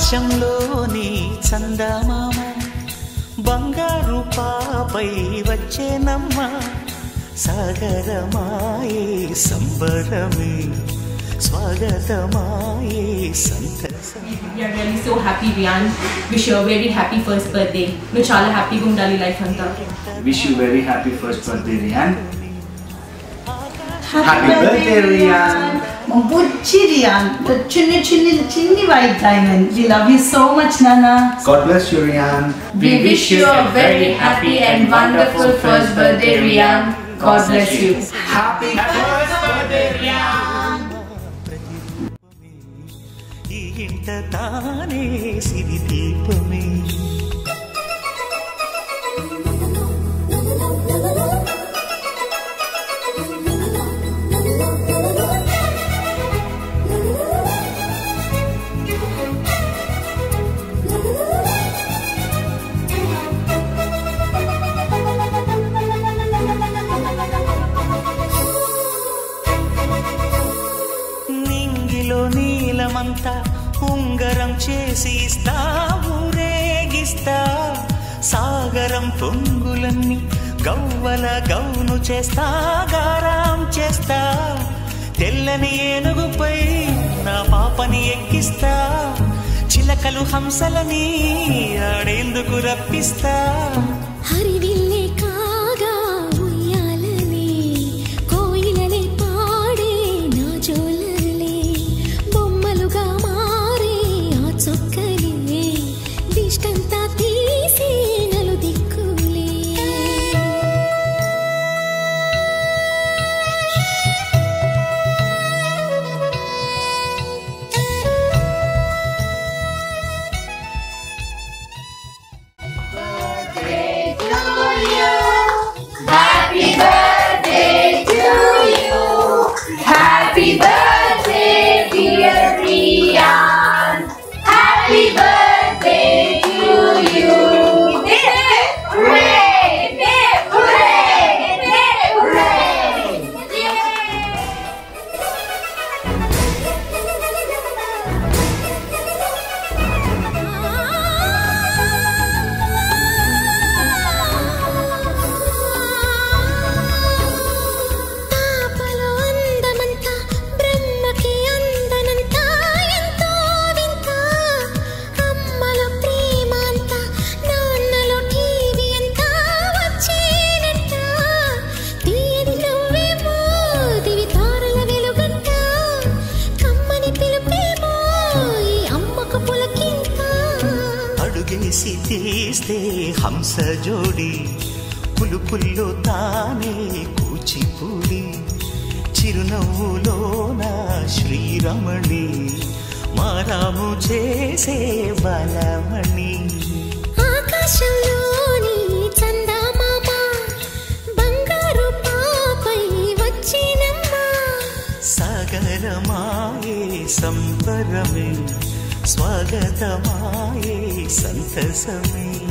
ఆకాశంలోని చందమామ బంగారు పాపై వచ్చేనమ్మ సాగరమాయే సంబరమే స్వాగతమాయే సంతసమే We are really so happy, Rian. Wish you a very happy first birthday. నువ్వు చాలా హ్యాపీగా ఉండాలి లైఫ్ అంతా Wish you very happy first birthday, Rian. Happy birthday, Rian. మా బుచ్చి రియాన్ the చిన్ని చిన్ని చిన్ని white diamond we love you so much నాన్న God bless you, Rian. We wish you a very happy and wonderful first birthday, Rian. God bless you. Happy first birthday, Rian. ఈ ఇంట తానే సిరి దీపమే నింగిలో నీలమంతా ఉంగరం చేసి ఇస్తా ఊరేగిస్తా సాగరం పొంగులన్నీ గవ్వల గౌను చేస్తా గారాం చేస్తా తెల్లని ఏనుగుపై నా పాపని ఎక్కిస్తా చిలకలు హంసలని ఆడేందుకు రప్పిస్తా హరివిల్లే కాగా ఉయ్యాలనే కోయిలనే పాడే నా జోలలే బొమ్మలుగా మారే ఆ చొక్కలే దిష్టంతా తీసి నలు దిక్కులే Happy birthday, dear Rian. Happy birthday to you. Hooray! Hooray! Hooray! పాపలో అందమంతా బ్రహ్మకి అందనంతా ఎంతో వింత అమ్మలో ప్రేమ అంతా నాన్నలో టీవీ అంతా వచ్చేనంట తీయని నువ్వేమో దివి తారల వెలుగంట కమ్మని పిలుపేమో ఈ అమ్మకు పులకింత అడుగేసి తీస్తే హంస జోడి పులుపుల్లో తానే కూచిపూడి చిరునవ్వులోన శ్రీరమణి మారాము చేసే బలమణి ఆకాశంలోని చందమామ బంగారు పాపై వచ్చినమ్మా సాగరమాయే సంబరమే స్వాగతమాయే సంతసమే